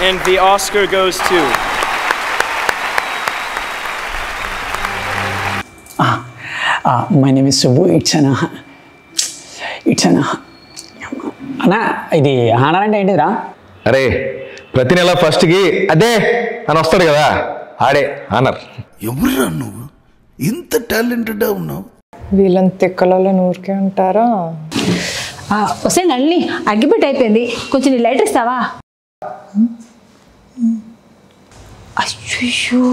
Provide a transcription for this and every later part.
And the Oscar goes to. My name is Subbu it's అనా it's అనా అన్నా ఇది ఆనర్ అంటే ఏంటిదిరా అరే ప్రతి నెల ఫస్ట్కి అదే అని వస్తాడు కదా ఆడే ఆనర్ ఎవరురా నువ్వు ఇంత టాలెంటెడ్ ఉన్నావు వీళ్ళని తిక్కలలో ఊరికే ఉంటారా వస్తే నల్లి అగ్గిపెట్టి అయిపోయింది కొంచెం నీ లైటర్ ఇస్తావా అయ్యో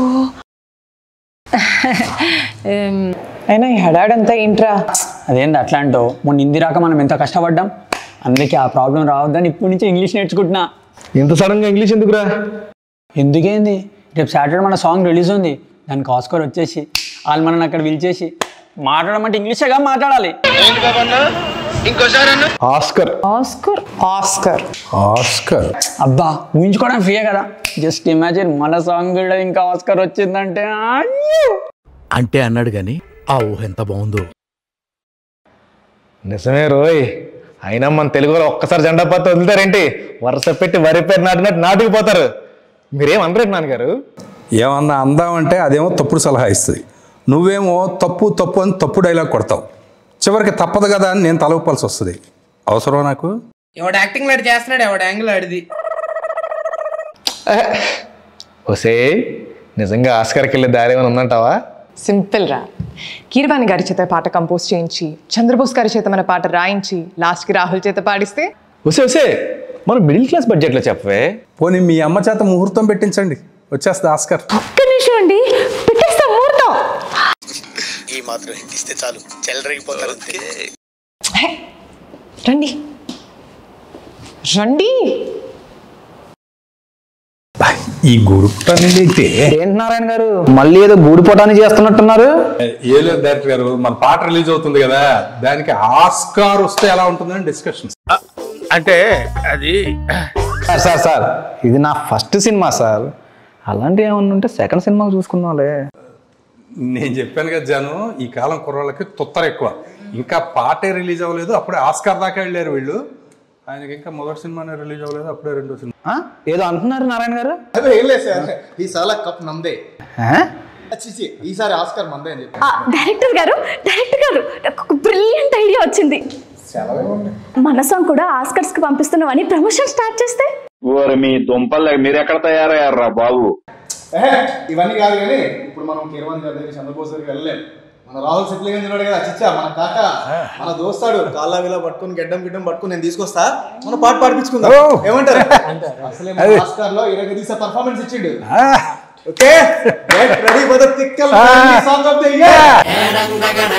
అయినా ఈ హడాడంతా ఏంట్రా అదేంటి అట్లా అంటావు మొన్న హిందీ రాక మనం ఎంత కష్టపడ్డాం అందుకే ఆ ప్రాబ్లం రావద్దని ఇప్పటి నుంచి ఇంగ్లీష్ నేర్చుకుంటున్నా ఇంత సడన్గా ఇంగ్లీష్ ఎందుకురా ఎందుకేంది రేపు సాటర్డే మన సాంగ్ రిలీజ్ ఉంది దానికి ఆస్కర్ వచ్చేసి వాళ్ళు మనల్ని అక్కడ పిలిచేసి మాట్లాడమంటే ఇంగ్లీషేగా మాట్లాడాలి ఆస్కర్ ఆస్కర్ ఆస్కర్ ఆస్కర్ అబ్బా ఊహించుకోవడం ఫ్రీయే కదా జస్ట్ ఇమాజిన్ మన సాంగ్ కూడా ఇంకా ఆస్కర్ వచ్చిందంటే అయ్యో! అంటే అన్నాడు గాని ఆ ఊహ ఎంత బాగుందో నిజమే రోయ్ అయినా మన తెలుగు వాళ్ళు ఒక్కసారి జెండా పాత వదులుతారేంటి వరుస పెట్టి వరి పేరు నాటినట్టు నాటుకుపోతారు మీరేం అనరేంటి నాన్నగారు ఏమన్నా అందామంటే అదేమో తప్పుడు సలహా ఇస్తుంది నువ్వేమో తప్పు తప్పు అని తప్పు డైలాగ్ కొడతావు చివరికి తప్పదు కదా అని నేను తలవపాల్సి వస్తుంది అవసరం నాకు ఎవడు యాక్టింగ్ లాడు చేస్తున్నాడు ఎవడు యాంగిల్ ఆడిది ఒసే నిజంగా ఆస్కర్కి వెళ్ళే దారి ఏమైనా ఉందంటావా సింపుల్ రా కీరవాణి గారి చేత పాట కంపోజ్ చేయించి చంద్రబోస్ గారి చేత మన పాట రాయించి లాస్ట్కి రాహుల్ చేత పాడిస్తే ఒసే ఒసే మనం మిడిల్ క్లాస్ బడ్జెట్లో చెప్పవే పోనీ మీ అమ్మ చేత ముహూర్తం పెట్టించండి వచ్చేస్తుంది ఆస్కర్ ఒక్క నిమిషం అండి పెట్టేస్తా ముహూర్తం ఈ మాత్రం ఇస్తే చాలు చెల్లరగిపోతారు అంతే హే, రండి రండి ఈ గూడు అయితే ఏంటి నారాయణ గారు మళ్ళీ ఏదో గూడిపోటాన్ని చేస్తున్నట్టున్నారు ఏ లేదు డైరెక్టర్ గారు మన పాట రిలీజ్ అవుతుంది కదా దానికి ఆస్కార్ వస్తే ఎలా ఉంటుందని డిస్కషన్ అంటే అది సార్ సార్ సార్ ఇది నా ఫస్ట్ సినిమా సార్ అలాంటివి ఏమన్నా ఉంటే సెకండ్ సినిమా చూసుకుందాంలే నేను చెప్పాను కదా జాను ఈ కాలం కుర్రాళ్ళకి తొత్తర ఎక్కువ ఇంకా పాటే రిలీజ్ అవ్వలేదు అప్పుడే ఆస్కార్ దాకా వెళ్ళారు వీళ్ళు ఆయనకి ఇంకా మొదటి సినిమానే రిలీజ్ అవ్వలేదు అప్పుడే రెండో సినిమా ఆ? ఏదో అంటున్నారు నారాయణ గారు అదే ఏం లేదు సార్ ఈసారి కప్ నమ్దే చిచి ఈసారి ఆస్కార్ మందే అని చెప్పి ఆ, డైరెక్టర్ గారు డైరెక్టర్ గారు నాకు ఒక బ్రిలియంట్ ఐడియా వచ్చింది మన సాంగ్ కూడా ఆస్కర్స్ కి పంపిస్తున్నాం అని ప్రమోషన్ స్టార్ట్ చేస్తే ఓరి మీ దుంపలు మీరు ఎక్కడ తయారయ్యారా బాబు ఏహే, ఇవన్నీ కాదు కానీ ఇప్పుడు మనం కిరవాణి గారి దగ్గర చంద్రబోస్ దగ్గరికి వెళ్ళలేం మన రాహుల్ సెట్లింగ్ ఉన్నాడు కదా చిచ్చా మన కాక మన దోస్తాడు కాళ్ళ విలా పట్టుకుని గడ్డం గిడ్డం పట్టుకుని నేను తీసుకొస్తా మన పాట పాడిపించుకుందాం ఏమంటారు అసలే మన ఆస్కార్ లో ఇరగ తీసే పర్ఫార్మెన్స్ ఇచ్చిండు ఓకే రెడీ ఫర్ ద తిక్కల్ సాంగ్ ఆఫ్ ద ఇయర్